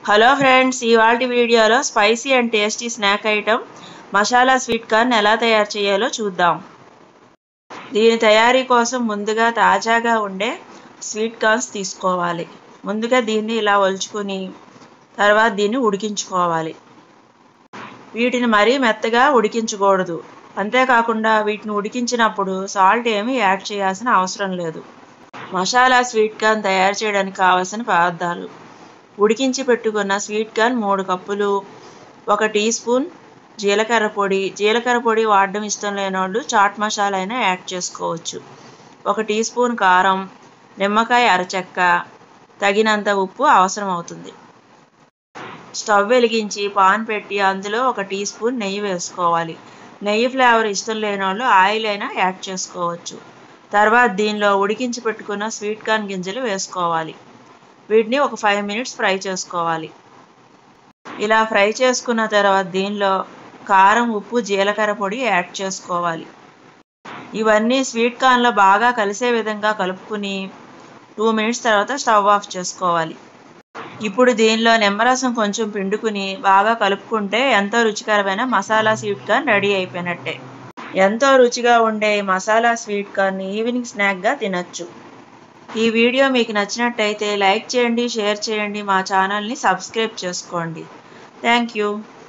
hello friends ఇవాళ వీడియోలో spicy and tasty snack item masala sweet corn ఎలా తయారు చేయాలో చూద్దాం దీని తయారీ కోసం ముందుగా తాజాగా ఉండే స్వీట్ కార్న్స్ తీసుకోవాలి ముందుగా దీన్ని ఇలా ఒలుచుకుని తర్వాత దీన్ని ఉడికించుకోవాలి వీటిని మరీ మెత్తగా ఉడికించకూడదు అంతేకాకుండా వీటిని ఉడికించినప్పుడు సాల్ట్ ఏమీ యాడ్ చేయాల్సిన అవసరం లేదు మసాలా స్వీట్ కార్న్ తయారు చేయడానికి కావలసిన పదార్థాలు ఉడికించి పెట్టుకున్న స్వీట్ కార్న్ మూడు కప్పులు ఒక టీ స్పూన్ జీలకర్ర పొడి జీలకర్ర పొడి వాడడం ఇష్టం లేని వాళ్ళు చాట్ మసాలా అయినా యాడ్ చేసుకోవచ్చు ఒక టీ స్పూన్ కారం నిమ్మకాయ అరచెక్క తగినంత ఉప్పు అవసరం అవుతుంది స్టవ్ వెలిగించి పాన్ పెట్టి అందులో ఒక టీ స్పూన్ నెయ్యి వేసుకోవాలి నెయ్యి ఫ్లేవర్ ఇష్టం లేని వాళ్ళు ఆయిల్ అయినా యాడ్ చేసుకోవచ్చు తర్వాత దీనిలో ఉడికించి పెట్టుకున్న స్వీట్ కార్న్ గింజలు వేసుకోవాలి వీటిని ఒక ఫైవ్ మినిట్స్ ఫ్రై చేసుకోవాలి ఇలా ఫ్రై చేసుకున్న తర్వాత దీనిలో కారం ఉప్పు జీలకర్ర పొడి యాడ్ చేసుకోవాలి ఇవన్నీ స్వీట్ కార్న్లో బాగా కలిసే విధంగా కలుపుకుని టూ మినిట్స్ తర్వాత స్టవ్ ఆఫ్ చేసుకోవాలి ఇప్పుడు దీనిలో నిమ్మరసం కొంచెం పిండుకుని బాగా కలుపుకుంటే ఎంతో రుచికరమైన మసాలా స్వీట్ కార్న్ రెడీ అయిపోయినట్టే ఎంతో రుచిగా ఉండే మసాలా స్వీట్ కార్న్ ఈవినింగ్ స్నాక్గా తినచ్చు ఈ వీడియో మీకు నచ్చినట్టయితే లైక్ చేయండి షేర్ చేయండి మా ఛానల్ని సబ్స్క్రైబ్ చేసుకోండి థ్యాంక్ యూ